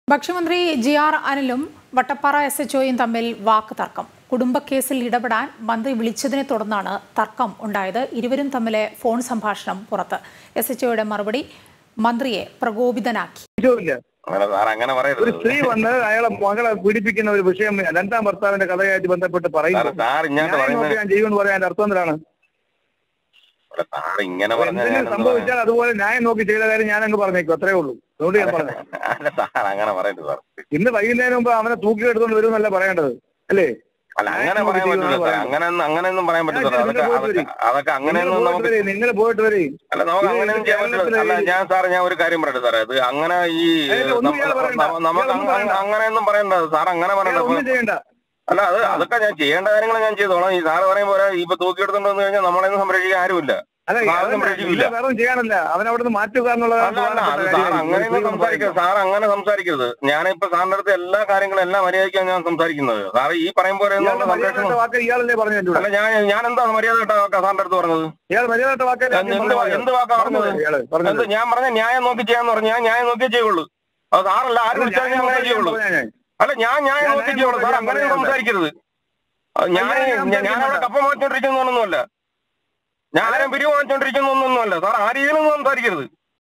ഭക്ഷ്യമന്ത്രി G R അനിലും Vattappara S H ഒയും തമ്മിൽ വാക്ക് തർക്കം കുടുംബക്കേസിൽ ഇടപെടാൻ മന്ത്രി വിളിച്ചതിനെ തുടർന്നാണ് തർക്കം ഉണ്ടായത് ഇരുവരും തമ്മിലെ ഫോൺ സംഭാഷണം പുറത്ത് എസ് എച്ച് ഒയുടെ മറുപടി മന്ത്രിയെ പ്രകോപിതനാക്കി ഇല്ല അങ്ങനെ സാർ അങ്ങനെ ഒരു പറയരുത് സ്ത്രീ വന്ന് അയാളെ മകളെ പീഡിപ്പിക്കുന്ന ഒരു വിഷയം രണ്ടാം ഭർത്താവിന്റെ കഥയായിട്ട് ബന്ധപ്പെട്ട് സാർ പറയുന്നു സാർ ഇങ്ങോട്ട് ഞാൻ പറയുന്നത് നോക്കി ഞാൻ ചെയ്യുമെന്ന് പറയാൻ അതിന്റെ അർത്ഥം എന്താണ് അല്ല, സാർ ഇങ്ങനെ പറഞ്ഞാൽ എന്തെങ്കിലും ഞാൻ എന്ത് സംഭവിച്ചാൽ അതുപോലെ ന്യായം നോക്കി ചെയ്ത കാര്യം ഞാൻ അങ്ങ് പറഞ്ഞേക്കും അത്രേ ഉള്ളൂ അതുകൊണ്ട് ഞാൻ പറഞ്ഞു പറയാൻ? അല്ല സാർ അങ്ങനെ പറയരുത് സാർ ഇന്ന് വൈകുന്നേരം മുമ്പ് അവനെ തൂക്കി എടുത്തോണ്ട് വരും എന്നല്ല പറയേണ്ടത് അല്ലേ അല്ല അങ്ങനെ ന്യായം പറയാൻ നോക്കി പറ്റില്ല സാർ ചെയ്യുമെന്ന് അങ്ങനെയൊന്നും അങ്ങനെയൊന്നും പറയാൻ പറ്റില്ല സാർ ഞാൻ അതൊക്കെ ഇതിന്റെ അതൊക്കെ അതൊക്കെ നിങ്ങൾ അങ്ങനെയൊന്നും പോയിട്ട് നമുക്ക് വരെ നിങ്ങൾ പോയിട്ട് വരെ അല്ല നമുക്ക് ഇത് അങ്ങനെയൊന്നും ചെയ്യാൻ പറ്റില്ല കേരളത്തിലെ അല്ല ഈ- ഞാൻ സാർ ഞാൻ ഒരു കാര്യം പറയട്ടെ സാറേ അത് അങ്ങനെ ഈ അല്ല, ഒന്നും നമ്മ- ഇയാൾ പറയണ്ട. നമ്മ- നമുക്ക് ഇയാൾ ഒന്നും അങ്ങ- പറയണ്ട. അങ്ങനെയൊന്നും പറയണ്ട സാർ അങ്ങനെ പറയണ്ട ഒന്നും ഇപ്പൊ- ചെയ്യണ്ട അല്ല അത് അതൊക്കെ ഞാൻ ചെയ്യേണ്ട കാര്യങ്ങൾ ഞാൻ ചെയ്തോളാം ഈ സാറ് പറയുമ്പോൾ ഇപ്പൊ തൂക്കിയെടുത്തോണ്ട് വന്നു കഴിഞ്ഞാൽ നമ്മളെയൊന്നും സംരക്ഷിക്കാൻ ആരുമില്ല അല്ല സാർ അതല്ല, സംരക്ഷിക്കില്ല. നിങ്ങൾ വേറെ ഒന്നും ചെയ്യാനല്ല അവൻ അവിടെ നിന്ന് മാറ്റുക എന്നുള്ളതാണ് അല്ല അല്ല അത് പ്രധാനപ്പെട്ട സാർ കാര്യം. അങ്ങനെയൊന്നും ഒരു സ്ത്രീ സംസാരിക്കരുത് സാർ അങ്ങനെ സംസാരിക്കരുത് ഞാനിപ്പോ സാറിന്റെ അടുത്ത് എല്ലാ കാര്യങ്ങളും എല്ലാം മര്യാദയ്ക്കാണ് ഞാൻ സംസാരിക്കുന്നത് സാർ ഈ പറയും പോലെ ഒന്നും ഇയാളുടെ അവിടെ സംരക്ഷണം മര്യാദ വാക്ക് ഇയാളല്ലേ പറഞ്ഞു എന്നോട് അല്ല ഞാൻ ഞാൻ എന്താ മര്യാദ കേട്ടോ സാറിന്റെ അടുത്ത് പറഞ്ഞത് ഇയാൾ മര്യാദ വാക്കല്ലേ എന്ത് എന്ത് വാക്കാ പറഞ്ഞത്? ഇയാള് പറഞ്ഞത് എന്ത് ഞാൻ പറഞ്ഞ ന്യായം നോക്കി ചെയ്യാന്ന് പറഞ്ഞു ഞാൻ ന്യായം നോക്കിയേ ചെയ്യുള്ളൂ അത് സാറല്ല ആര് വിളിച്ചാലും ഞാൻ അങ്ങനെ ചെയ്യുള്ളൂ പറഞ്ഞാ ഞാൻ. അല്ല ഞാൻ ന്യായം ഞാൻ നോക്കി ന്യായം ചെയ്യുള്ളൂ സാർ നോക്കി അങ്ങനെ പറയാം. സംസാരിക്കരുത് അത് ഞാൻ ഞാൻ ന്യായം ഞാൻ അവിടെ സംസാരിക്കുന്നില്ല. കപ്പ വാങ്ങിച്ചോണ്ടിരിക്കുന്നൊന്നുമല്ല ഞാൻ ആരും പിരിവ് വാങ്ങിച്ചോണ്ടിരിക്കുന്നൊന്നുമല്ല സാർ ആ രീതിയിലൊന്നും സംസാരിക്കരുത്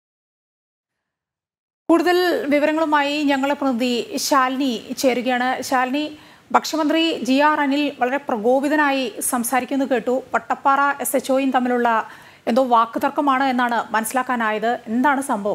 കൂടുതൽ വിവരങ്ങളുമായി ഞങ്ങളെ പ്രതിനിധി ശാലിനി ചേരുകയാണ് ശാലിനി ഭക്ഷ്യമന്ത്രി ജി ആർ അനിൽ വളരെ പ്രകോപിതനായി സംസാരിക്കുന്നത് കേട്ടു വട്ടപ്പാറ എസ് എച്ച് ഒയും തമ്മിലുള്ള എന്തോ വാക്കുതർക്കമാണ് എന്നാണ് മനസ്സിലാക്കാനായത് എന്താണ് സംഭവം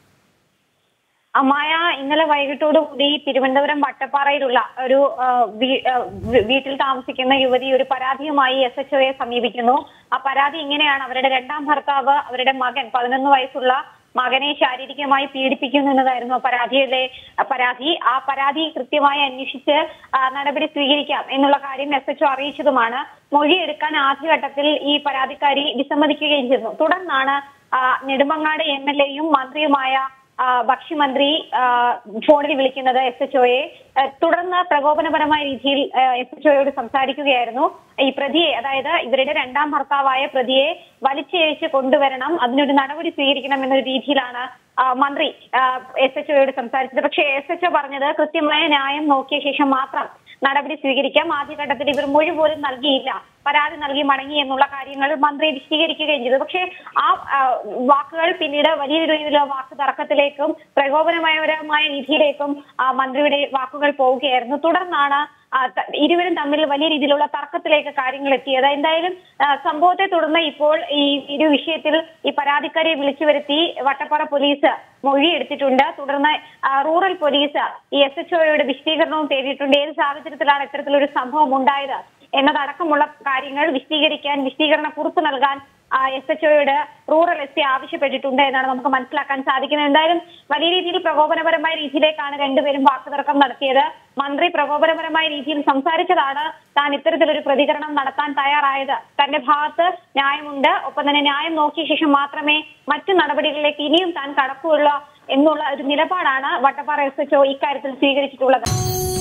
അമ്മായ ഇന്നലെ വൈകിട്ടോടുകൂടി തിരുവനന്തപുരം വട്ടപ്പാറയിലുള്ള ഒരു ആ, വീ- ആ, വീ- വീട്ടിൽ താമസിക്കുന്ന യുവതി ഒരു പരാതിയുമായി എസ് എച്ച് ഒയെ സമീപിക്കുന്നു ആ പരാതി ഇങ്ങനെയാണ് അവരുടെ രണ്ടാം ഭർത്താവ് അവരുടെ മകൻ പതിനൊന്ന് വയസ്സുള്ള മകനെ ശാരീരികമായി പീഡിപ്പിക്കുന്നു എന്നതായിരുന്നു ആ പരാതിയിലെ ആ പരാതി ആ പരാതി കൃത്യമായി അന്വേഷിച്ച് ആ, നടപടി സ്വീകരിക്കാം എന്നുള്ള കാര്യം എസ് എച്ച് ഒ അറിയിച്ചതുമാണ് മൊഴിയെടുക്കാൻ ആദ്യഘട്ടത്തിൽ ഈ പരാതിക്കാരി വിസമ്മതിക്കുകയും ചെയ്തു തുടർന്നാണ് ആ, നെടുമങ്ങാട് എം എൽ എയും മന്ത്രിയുമായ ആ, ഭക്ഷ്യമന്ത്രി ആ, ഫോണിൽ വിളിക്കുന്നത് എസ് എച്ച് ഒയെ തുടർന്ന് പ്രകോപനപരമായ രീതിയിൽ എസ് എച്ച് ഒയോട് സംസാരിക്കുകയായിരുന്നു ഈ പ്രതിയെ അതായത് ഇവരുടെ രണ്ടാം ഭർത്താവായ പ്രതിയെ വലിച്ചയച്ച് കൊണ്ടുവരണം അതിനൊരു നടപടി സ്വീകരിക്കണം എന്നൊരു രീതിയിലാണ് ആ, മന്ത്രി എസ് എച്ച് ഒയോട് സംസാരിച്ചത് പക്ഷേ എസ് എച്ച് ഒ പറഞ്ഞത് കൃത്യമായ ന്യായം നോക്കിയ ശേഷം മാത്രം നടപടി സ്വീകരിക്കാം ആദ്യഘട്ടത്തിൽ ഇവർ മൊഴി പോലും നൽകിയില്ല പരാതി നൽകി മടങ്ങി എന്നുള്ള കാര്യങ്ങൾ മന്ത്രി വിശദീകരിക്കുകയും ചെയ്തു പക്ഷേ ആ ആ, വാക്കുകൾ പിന്നീട് വലിയ രീതിയിലുള്ള വാക്ക് തർക്കത്തിലേക്കും പ്രകോപനപരമായ രീതിയിലേക്കും ആ, മന്ത്രിയുടെ വാക്കുകൾ പോവുകയായിരുന്നു തുടർന്നാണ് ആ, ത- ഇരുവരും തമ്മിൽ വലിയ രീതിയിലുള്ള തർക്കത്തിലേക്ക് കാര്യങ്ങൾ എത്തിയത് എന്തായാലും ആ, സംഭവത്തെ തുടർന്ന് ഇപ്പോൾ ഈ ഒരു വിഷയത്തിൽ ഈ പരാതിക്കാരെ വിളിച്ചു വരുത്തി വട്ടപ്പാറ പോലീസ് മൊഴി എടുത്തിട്ടുണ്ട് തുടർന്ന് ആ, റൂറൽ പോലീസ് ഈ എസ് എച്ച് ഒയുടെ വിശദീകരണവും തേടിയിട്ടുണ്ട് ഏത് സാഹചര്യത്തിലാണ് ഇത്തരത്തിലൊരു സംഭവം ഉണ്ടായത് എന്നതടക്കമുള്ള കാര്യങ്ങൾ വിശദീകരിക്കാൻ വിശദീകരണ കുറിപ്പ് നൽകാൻ എസ് എച്ച് ഒയോട് റൂറൽ എസ് പി ആവശ്യപ്പെട്ടിട്ടുണ്ട് എന്നാണ് നമുക്ക് മനസ്സിലാക്കാൻ സാധിക്കുന്നത് എന്തായാലും വലിയ രീതിയിൽ പ്രകോപനപരമായ രീതിയിലേക്കാണ് രണ്ടുപേരും വാക്കുതർക്കം നടത്തിയത് മന്ത്രി പ്രകോപനപരമായ രീതിയിൽ സംസാരിച്ചതാണ് താൻ ഇത്തരത്തിലൊരു പ്രതികരണം നടത്താൻ തയ്യാറായത് തന്റെ ഭാഗത്ത് ന്യായമുണ്ട് ഒപ്പം തന്നെ ന്യായം നോക്കിയ ശേഷം മാത്രമേ മറ്റു നടപടികളിലേക്ക് ഇനിയും താൻ കടക്കുകയുള്ളൂ എന്നുള്ള ഒരു നിലപാടാണ് വട്ടപ്പാറ എസ് എച്ച് ഒ ഇക്കാര്യത്തിൽ സ്വീകരിച്ചിട്ടുള്ളത്